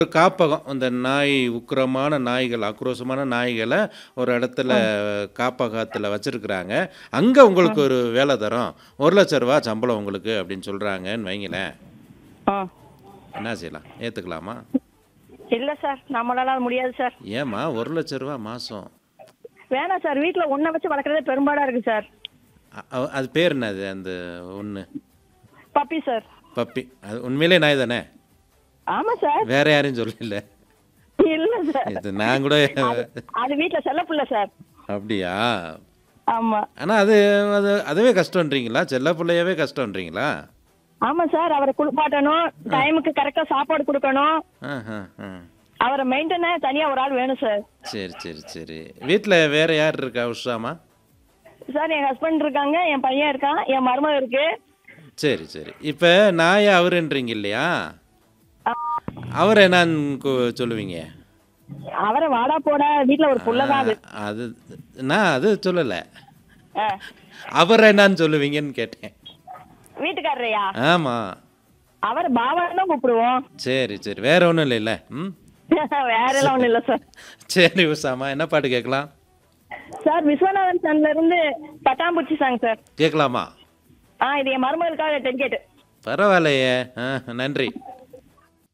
ஒரு காப்பகம் இந்த நாய் உக்கிரமான நாய்கள் ஆக்ரோஷமான நாய்களை ஒரு இடத்துல காப்பகத்தில் வச்சிருக்கிறாங்க அங்கே உங்களுக்கு ஒரு வேலை தரோம் ஒரு லட்ச ரூபா சம்பளம் உங்களுக்கு அப்படின்னு சொல்கிறாங்கன்னு வைங்களேன் ஆ என்ன செய்யலாம் ஏற்றுக்கலாமா இல்லை சார் நம்மளால அது முடியாது சார் ஏம்மா ஒரு லட்ச ரூபா மாதம் வேணாம் சார் வீட்டில் ஒன்றை வச்சு வளர்க்குறதே பெரும்பாடாக இருக்குது சார் அது பேர் என்னது அந்த ஒன்று பப்பி சார் பப்பி அது உண்மையிலே நாய் தானே ஆமாம் சார் வேற யாரையும் சொல்லல இல்லை சார் இது நான் கூட அது வீட்டில் செல்லப்பில்லை சார் அப்படியா ஆமாம் ஆனால் அது அது அதுவே கஷ்டன்றீங்களா செல்ல பிள்ளையவே கஷ்டன்றீங்களா ஆமாம் சார் அவரை குளிப்பாட்டணும் டைமுக்கு கரெக்டாக சாப்பாடு கொடுக்கணும் ஆ ஆ ஆ அவரை மெயின்டைன தனியாக ஒரு ஆள் வேணும் சார் சரி சரி சரி வீட்டில் வேற யார் இருக்கா உஷாமா சார் என் ஹஸ்பண்ட் இருக்காங்க என் பையன் இருக்கான் என் மருமக இருக்கு சரி சரி இப்போ நாயை அவருன்றீங்க இல்லையா அவர் என்னன்னு கு- சொல்லுவீங்க அவரை வாடா போட வீட்டில் ஒரு புள்ள தான் அது ஆ, அது நான் அது சொல்லலை ஆ. அவர் என்னன்னு சொல்லுவீங்கன்னு கேட்டேன் வீட்டுக்காரரையா ஆமாம் அவர் பாபான்னு தான் கூப்பிடுவோம் சரி சரி வேற ஒன்றும் இல்லைல்ல ம் வேற எல்லாம் ஒன்றும் இல்லை சார் சரி உஷாமா என்ன பாட்டு கேட்கலாம் சார் விஸ்வநாதன் சன்ல இருந்து பட்டாம்பூச்சி சாங் சார் கேட்கலாமா ஆ இது என் மருமகளுக்காக டெடிகேட் பரவாயில்லையே ஆ நன்றி